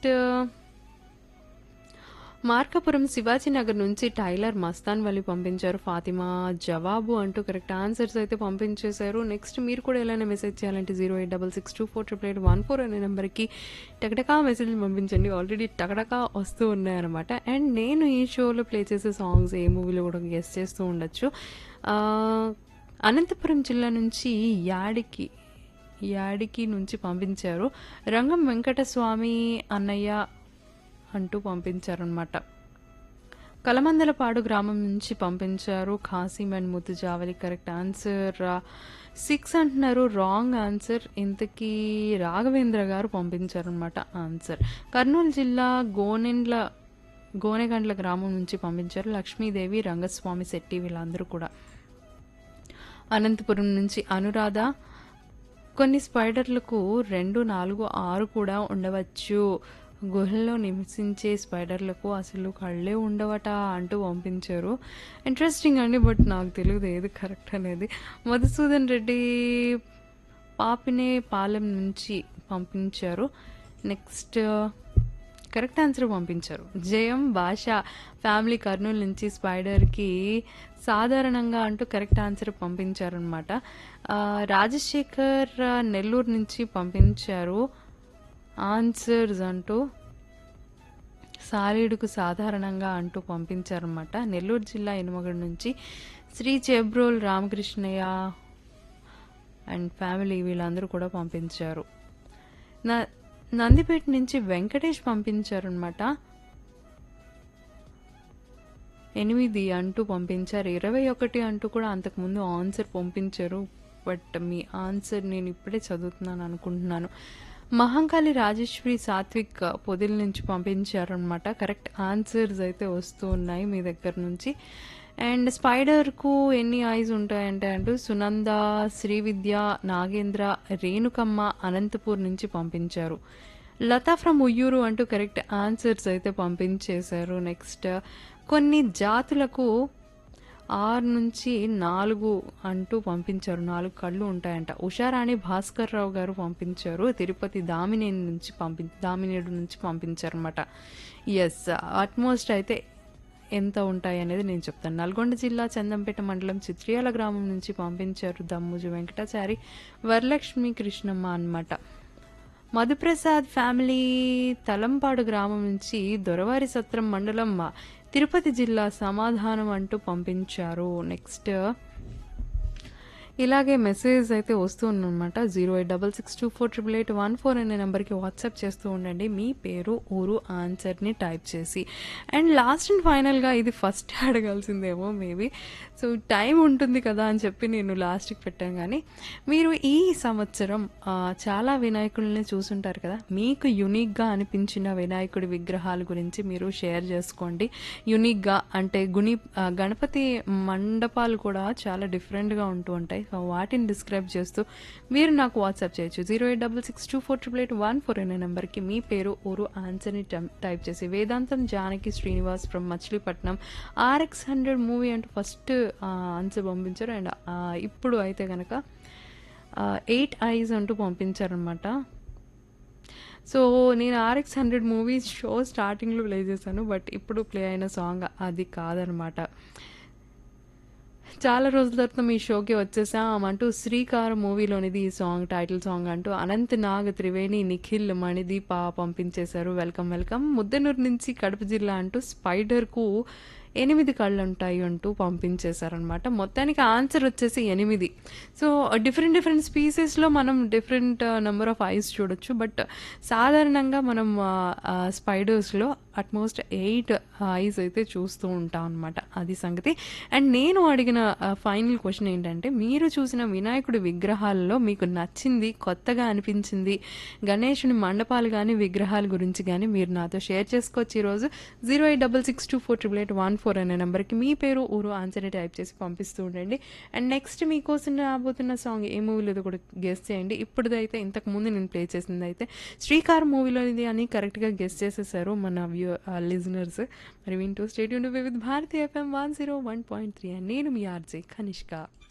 next Markapuram Shivaji Nagar నుంచి tailor Mastan Valli పంపించారు ఫాతిమా జవాబు అంటూ కరెక్ట్ ఆన్సర్స్ అయితే పంపించేశారు నెక్స్ట్ మీరు కూడా ఎలా మెసేజ్ చేయాలంటే zero eight double six two four triple eight one four అనే నెంబర్కి టకటకా మెసేజ్ పంపించండి ఆల్రెడీ టకటకా వస్తూ ఉన్నాయన్నమాట అండ్ నేను ఈ షోలో ప్లే చేసే సాంగ్స్ ఏ మూవీలో కూడా గెస్ట్ చేస్తూ ఉండొచ్చు ఆ, అనంతపురం జిల్లా నుంచి యాడికి యాడికి నుంచి పంపించారు రంగం వెంకటస్వామి అన్నయ్య అంటూ పంపించారనమాట కలమందలపాడు గ్రామం నుంచి పంపించారు Khasim and Mutujavali correct answer six అంటున్నారు రాంగ్ ఆన్సర్ ఇంతకీ రాఘవేంద్ర గారు పంపించారనమాట ఆన్సర్ కర్నూలు జిల్లా గోనెండ్ల గోనెగండ్ల గ్రామం నుంచి పంపించారు లక్ష్మీదేవి రంగస్వామి శెట్టి వీళ్ళందరూ కూడా అనంతపురం నుంచి అనురాధ కొన్ని స్పైడర్లకు రెండు నాలుగు ఆరు కూడా ఉండవచ్చు గుహల్లో నివసించే స్పైడర్లకు అసలు కళ్ళే ఉండవట అంటూ పంపించారు ఇంట్రెస్టింగ్ అండి బట్ నాకు తెలియదు ఏది కరెక్ట్ అనేది మధుసూదన్ రెడ్డి పాపినే పాలెం నుంచి పంపించారు నెక్స్ట్ కరెక్ట్ ఆన్సర్ పంపించారు జయం భాష ఫ్యామిలీ కర్నూలు నుంచి స్పైడర్కి సాధారణంగా అంటూ కరెక్ట్ ఆన్సర్ పంపించారనమాట రాజశేఖర్ ఆ, నెల్లూరు నుంచి పంపించారు ఆన్సర్స్ అంటూ సాలీడుకు సాధారణంగా అంటూ పంపించారనమాట నెల్లూరు జిల్లా ఎనుమగడ్ నుంచి శ్రీ చెబ్రోల్ రామకృష్ణయ్య అండ్ ఫ్యామిలీ వీళ్ళందరూ కూడా పంపించారు నా నందిపేట నుంచి వెంకటేష్ పంపించారనమాట ఎనిమిది అంటూ పంపించారు ఇరవై ఒకటి అంటూ కూడా అంతకుముందు ఆన్సర్ పంపించారు బట్ మీ ఆన్సర్ నేను ఇప్పుడే చదువుతున్నాను అనుకుంటున్నాను మహంకాళి రాజేశ్వరి సాత్విక్ పొదిల నుంచి పంపించారనమాట కరెక్ట్ ఆన్సర్స్ అయితే వస్తూ ఉన్నాయి మీ దగ్గర నుంచి అండ్ స్పైడర్కు ఎన్ని ఐస్ ఉంటాయంటే అంటూ సునంద శ్రీవిద్య నాగేంద్ర రేణుకమ్మ అనంతపూర్ నుంచి పంపించారు లతా ఫ్రమ్ ఉయ్యూరు అంటూ కరెక్ట్ ఆన్సర్స్ అయితే పంపించేశారు నెక్స్ట్ కొన్ని జాతులకు ఆరు నుంచి నాలుగు అంటూ పంపించారు నాలుగు కళ్ళు ఉంటాయంట ఉషారాణి భాస్కర్ రావు గారు పంపించారు తిరుపతి దామినేని నుంచి పంపి దామినేడు నుంచి పంపించారు అనమాట ఎస్ ఆల్మోస్ట్ అయితే ఎంత ఉంటాయి అనేది నేను చెప్తాను నల్గొండ జిల్లా చందంపేట మండలం చిత్రియాల గ్రామం నుంచి పంపించారు దమ్ముజు వెంకటాచారి వరలక్ష్మి కృష్ణమ్మ అన్నమాట మధుప్రసాద్ ఫ్యామిలీ తలంపాడు గ్రామం నుంచి దొరవారి సత్రం మండలం తిరుపతి జిల్లా సమాధానం అంటూ పంపించారు నెక్స్ట్ ఇలాగే మెసేజ్ అయితే వస్తూ ఉందన్నమాట zero eight double six two four triple eight one four అనే నెంబర్కి వాట్సాప్ చేస్తూ ఉండండి మీ పేరు ఊరు ఆన్సర్ని టైప్ చేసి అండ్ లాస్ట్ అండ్ ఫైనల్గా ఇది ఫస్ట్ అడగాల్సిందేమో మేబీ సో టైం ఉంటుంది కదా అని చెప్పి నేను లాస్ట్కి పెట్టాను కానీ మీరు ఈ సంవత్సరం ఆ, చాలా వినాయకుల్ని చూసుంటారు కదా మీకు యునిక్గా అనిపించిన వినాయకుడి విగ్రహాల గురించి మీరు షేర్ చేసుకోండి యునిక్గా అంటే గుని ఆ, గణపతి మండపాలు కూడా చాలా డిఫరెంట్గా ఉంటూ ఉంటాయి సో వాటిని డిస్క్రైబ్ చేస్తూ మీరు నాకు వాట్సాప్ చేయొచ్చు zero eight double six two four triple eight one four అనే నెంబర్కి మీ పేరు ఊరు ఆన్సర్ని టైప్ చేసి Vedantam Janaki Srinivas from Machilipatnam RX hundred movie అంటూ ఫస్ట్ ఆన్సర్ పంపించారు అండ్ ఇప్పుడు అయితే కనుక ఎయిట్ ఐస్ అంటూ పంపించారనమాట సో నేను ఆర్ఎక్స్ హండ్రెడ్ మూవీస్ షో స్టార్టింగ్లో ప్లే చేశాను బట్ ఇప్పుడు ప్లే అయిన సాంగ్ అది కాదనమాట చాలా రోజుల తర్వాత మీ షోకి వచ్చేసాం అంటూ శ్రీకార్ మూవీలోనిది ఈ సాంగ్ టైటిల్ సాంగ్ అంటూ అనంత్ నాగ్ త్రివేణి నిఖిల్ మణిదీప పంపించేశారు వెల్కమ్ వెల్కమ్ ముద్దనూరు నుంచి కడప జిల్లా అంటూ స్పైడర్కు ఎనిమిది కళ్ళు ఉంటాయి అంటూ పంపించేశారనమాట మొత్తానికి ఆన్సర్ వచ్చేసి ఎనిమిది సో డిఫరెంట్ డిఫరెంట్ స్పీసెస్లో మనం డిఫరెంట్ నెంబర్ ఆఫ్ ఐస్ చూడొచ్చు బట్ సాధారణంగా మనం స్పైడర్స్లో అట్మోస్ట్ ఎయిట్ ఐస్ అయితే చూస్తూ ఉంటాం అనమాట అది సంగతి అండ్ నేను అడిగిన ఫైనల్ క్వశ్చన్ ఏంటంటే మీరు చూసిన వినాయకుడి విగ్రహాలలో మీకు నచ్చింది కొత్తగా అనిపించింది గణేషుని మండపాలు కానీ విగ్రహాల గురించి కానీ మీరు నాతో షేర్ చేసుకోవచ్చు ఈరోజు zero eight double six two four triple eight one four అనే నెంబర్కి మీ పేరు ఊరు ఆన్సర్ టైప్ చేసి పంపిస్తూ ఉండండి అండ్ నెక్స్ట్ మీకోసం రాబోతున్న సాంగ్ ఏ మూవీలో కూడా గెస్ట్ చేయండి ఇప్పుడుదైతే ఇంతకు ముందు నేను ప్లే చేసింది అయితే శ్రీకార్ మూవీలోనిది అని కరెక్ట్గా గెస్ట్ చేసేసారు మన వ్యూ లిజనర్స్ మరి వింటూ stadium with Bharati FM one zero one point three నేను మీ ఆర్జే కనిష్క